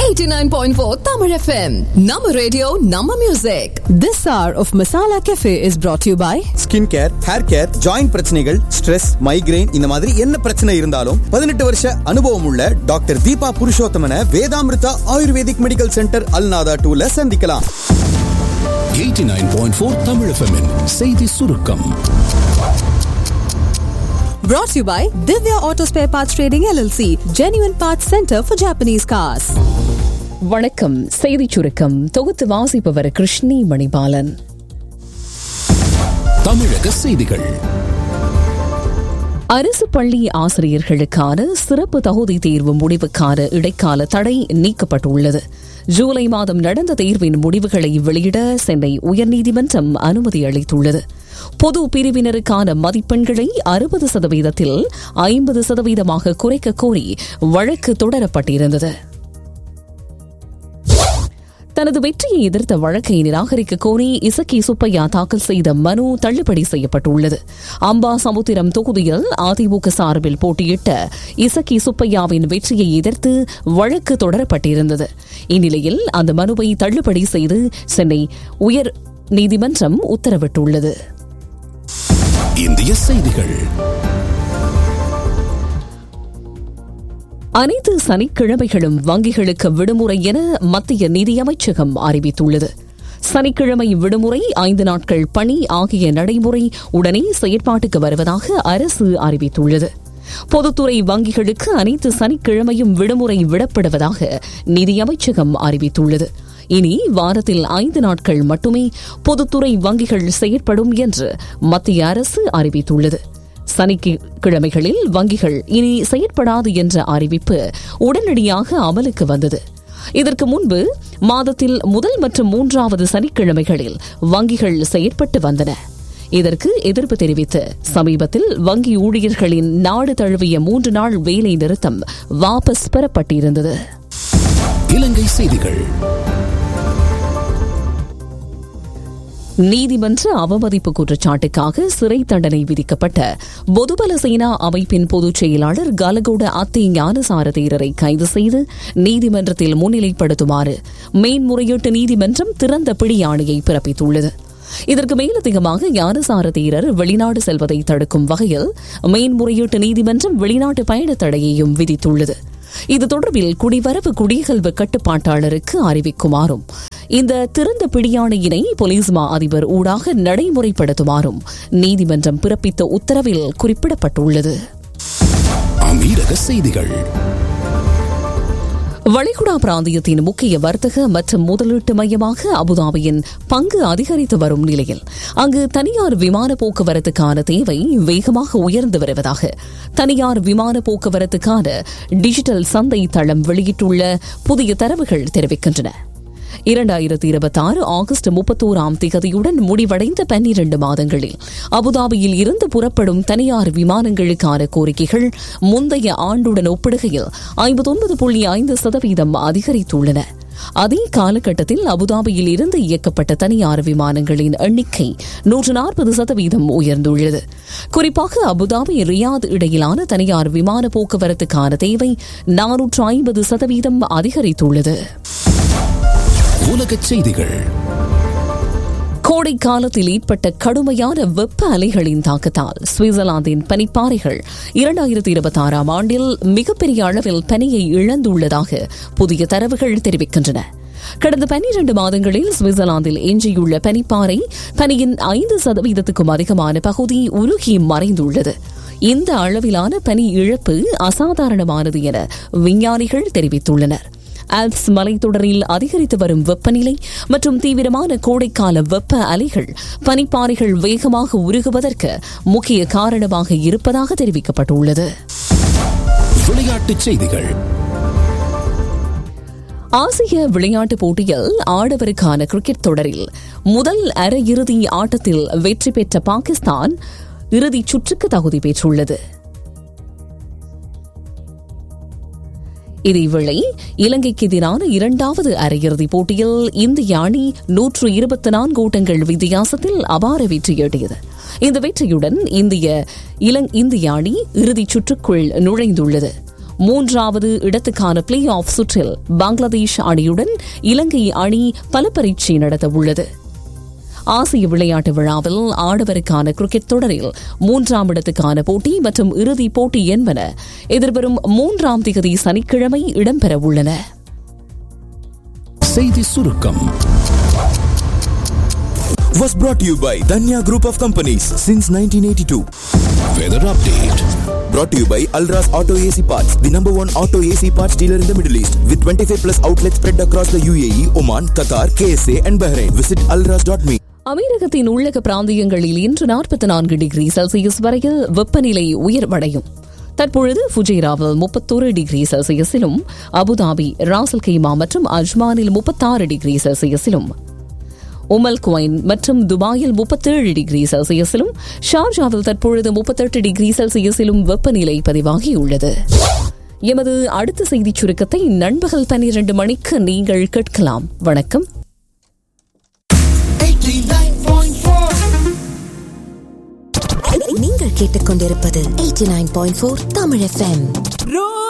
89.4 Tamil FM. Nama radio, Nama music. This hour of Masala Cafe is brought to you by skin care hair care joint பிரச்சனைகள் stress migraine இந்த மாதிரி என்ன பிரச்சனை இருந்தாலும் பதினெட்டு வருஷ அனுபவம் உள்ள doctor Deepa Purushothaman Vedamrutha ayurvedic medical centre அல்நாதா டூல சந்திக்கலாம் 89.4 Tamil FM -இன் செய்தி சுருக்கம் brought to you by Divya Auto Spare Parts Trading LLC, Genuine Parts Center for Japanese Cars. வணக்கம் செய்திச் சுருக்கம் தொகுத்து வாசிப்பவர் கிருஷ்ணி மணிபாலன் தமிழக செய்திகள் அரசு பள்ளி ஆசிரியர்களுக்கான சிறப்பு தகுதி தேர்வு முடிவுக்கான இடைக்கால தடை நீக்கப்பட்டுள்ளது ஜூலை மாதம் நடந்த தேர்வின் முடிவுகளை வெளியிட சென்னை உயர்நீதிமன்றம் அனுமதி அளித்துள்ளது பொது பிரிவினருக்கான மதிப்பெண்களை அறுபது சதவீதத்தில் ஐம்பது சதவீதமாக குறைக்க கோரி வழக்கு தொடரப்பட்டிருந்தது தனது வெற்றியை எதிர்த்த வழக்கை நிராகரிக்க கோரி இசக்கி சுப்பையா தாக்கல் செய்த மனு தள்ளுபடி செய்யப்பட்டுள்ளது அம்பா சமுத்திரம் தொகுதியில் அதிமுக சார்பில் போட்டியிட்ட இசக்கி சுப்பையாவின் வெற்றியை எதிர்த்து வழக்கு தொடரப்பட்டிருந்தது இந்நிலையில் அந்த மனுவை தள்ளுபடி செய்து சென்னை உயர் நீதிமன்றம் உத்தரவிட்டுள்ளது இந்திய செய்திகள் அனைத்து சனிக்கிழமைகளும் வங்கிகளுக்கு விடுமுறை என மத்திய நிதியமைச்சகம் அறிவித்துள்ளது சனிக்கிழமை விடுமுறை ஐந்து நாட்கள் பணி ஆகிய நடைமுறை உடனே செயற்பாட்டுக்கு வருவதாக அரசு அறிவித்துள்ளது பொதுத்துறை வங்கிகளுக்கு அனைத்து சனிக்கிழமையும் விடுமுறை விடப்படுவதாக நிதியமைச்சகம் அறிவித்துள்ளது இனி வாரத்தில் ஐந்து நாட்கள் மட்டுமே பொதுத்துறை வங்கிகள் செயற்படும் என்று மத்திய அரசு அறிவித்துள்ளது சனிக்கிழமைகளில் வங்கிகள் இனி செயற்படாது என்ற அறிவிப்பு உடனடியாக அமலுக்கு வந்தது இதற்கு முன்பு மாதத்தில் முதல் மற்றும் மூன்றாவது சனிக்கிழமைகளில் வங்கிகள் செயற்பட்டு வந்தன இதற்கு எதிர்ப்பு தெரிவித்து சமீபத்தில் வங்கி ஊழியர்களின் நாடு தழுவிய மூன்று நாள் வேலை நிறுத்தம் வாபஸ் பெறப்பட்டிருந்தது இலங்கை செய்திகள் நீதிமன்ற அவமதிப்பு குற்றச்சாட்டுக்காக சிறை தண்டனை விதிக்கப்பட்ட பொதுபல சேனா அமைப்பின் பொதுச் செயலாளர் கலகோட அத்தி ஞானசார தேரரை கைது செய்து நீதிமன்றத்தில் முன்னிலைப்படுத்துமாறு மேன்முறையீட்டு நீதிமன்றம் திறந்த பிடியாணையை பிறப்பித்துள்ளது இதற்கு மேலதிகமாக ஞானசார தேரர் வெளிநாடு செல்வதை தடுக்கும் வகையில் மேன்முறையீட்டு நீதிமன்றம் வெளிநாட்டு பயண தடையையும் விதித்துள்ளது இது தொடர்பில் குடிவரவு குடியகல்வு கட்டுப்பாட்டாளருக்கு அறிவிக்குமாறும் இந்த திறந்த பிடியாணையினை போலீஸ் மா அதிபர் ஊடாக நடைமுறைப்படுத்துமாறும் நீதிமன்றம் பிறப்பித்த உத்தரவில் குறிப்பிடப்பட்டுள்ளது அமீரக செய்திகள் வளைகுடா பிராந்தியத்தின் முக்கிய வர்த்தக மற்றும் முதலீட்டு மையமாக அபுதாபியின் பங்கு அதிகரித்து வரும் நிலையில் அங்கு தனியார் விமான போக்குவரத்துக்கான தேவை வேகமாக உயர்ந்து வருவதாக தனியார் விமான போக்குவரத்துக்கான டிஜிட்டல் சந்தை தளம் வெளியிட்டுள்ள புதிய தரவுகள் தெரிவிக்கின்றன இரண்டாயிரத்தி இருபத்தி ஆறு ஆகஸ்ட் முப்பத்தோராம் திகதியுடன் முடிவடைந்த பன்னிரண்டு மாதங்களில் அபுதாபியில் இருந்து புறப்படும் தனியார் விமானங்களுக்கான கோரிக்கைகள் முந்தைய ஆண்டுடன் ஒப்பிடுகையில் ஐம்பத்தொன்பது புள்ளி ஐந்து சதவீதம் அதிகரித்துள்ளன அதே காலகட்டத்தில் அபுதாபியில் இருந்து இயக்கப்பட்ட தனியார் விமானங்களின் எண்ணிக்கை நூற்று நாற்பது சதவீதம் உயர்ந்துள்ளது குறிப்பாக அபுதாபி ரியாத் இடையிலான தனியார் விமான போக்குவரத்துக்கான தேவை நானூற்று ஐம்பது சதவீதம் அதிகரித்துள்ளது உலகச் செய்திகள் கோடை காலத்தில் ஏற்பட்ட கடுமையான வெப்ப அலைகளின் தாக்கத்தால் சுவிட்சர்லாந்தின் பனிப்பாறைகள் இரண்டாயிரத்தி இருபத்தி ஆறாம் ஆண்டில் மிகப்பெரிய அளவில் பனியை இழந்துள்ளதாக புதிய தரவுகள் தெரிவிக்கின்றன கடந்த பன்னிரண்டு மாதங்களில் சுவிட்சர்லாந்தில் எஞ்சியுள்ள பனிப்பாறை பனியின் ஐந்து சதவீதத்துக்கும் அதிகமான பகுதி உருகி மறைந்துள்ளது இந்த அளவிலான பனி இழப்பு அசாதாரணமானது என விஞ்ஞானிகள் தெரிவித்துள்ளனர் ஆல்ப்ஸ் மலைத்தொடரில் அதிகரித்து வரும் வெப்பநிலை மற்றும் தீவிரமான கோடைக்கால வெப்ப அலைகள் பனிப்பாறைகள் வேகமாக உருகுவதற்கு முக்கிய காரணமாக இருப்பதாக தெரிவிக்கப்பட்டுள்ளது விளையாட்டுச் செய்திகள் ஆசிய விளையாட்டுப் போட்டியில் ஆடவருக்கான கிரிக்கெட் தொடரில் முதல் அரையிறுதி ஆட்டத்தில் வெற்றி பெற்ற பாகிஸ்தான் இறுதிச் சுற்றுக்கு தகுதி பெற்றுள்ளது இதேவேளை இலங்கைக்கு எதிரான இரண்டாவது அரையிறுதிப் போட்டியில் இந்திய அணி நூற்று இருபத்தி நான்கு ஓட்டங்கள் வித்தியாசத்தில் அபார வெற்றியீட்டியது இந்த வெற்றியுடன் இந்திய இலங் இந்திய அணி இறுதிச் சுற்றுக்குள் நுழைந்துள்ளது மூன்றாவது இடத்துக்கான பிளே ஆஃப் சுற்றில் பங்களாதேஷ் அணியுடன் இலங்கை அணி பல பரீட்சை நடத்த உள்ளது ஆசிய விளையாட்டு விழாவில் ஆடவருக்கான கிரிக்கெட் தொடரில் மூன்றாம் இடத்துக்கான போட்டி மற்றும் இறுதிப் போட்டி என்பன எதிர்வரும் மூன்றாம் திகதி சனிக்கிழமை இடம்பெற உள்ளன செய்தி சுருக்கம் was brought to you by Danya Group of Companies since 1982. Weather update Brought to you by Alras Auto AC Parts, the number one auto AC parts dealer in the Middle East, with 25 plus outlets spread across the UAE, Oman, Qatar, KSA, and Bahrain. Visit alras.me. அமீரகத்தின் உள்ளக பிராந்தியங்களில் இன்று நாற்பத்தி நான்கு degree Celsius வரையில் வெப்பநிலை உயர்வடையும் தற்பொழுது ஃபுஜைராவில் முப்பத்தோரு டிகிரி செல்சியஸிலும் அபுதாபி ராசல் கைமா மற்றும் அஜ்மானில் முப்பத்தாறு டிகிரி செல்சியஸிலும் உமல் குவைன் மற்றும் துபாயில் முப்பத்தேழு டிகிரி செல்சியஸிலும் ஷார்ஜாவில் தற்பொழுது முப்பத்தெட்டு டிகிரி செல்சியஸிலும் வெப்பநிலை பதிவாகியுள்ளது எமது அடுத்த செய்திச் சுருக்கத்தை நண்பகல் பன்னிரண்டு மணிக்கு நீங்கள் கேட்கலாம் வணக்கம் நீங்கள் கேட்டுக்கொண்டிருப்பது 89.4 தமிழ் எஃப்எம்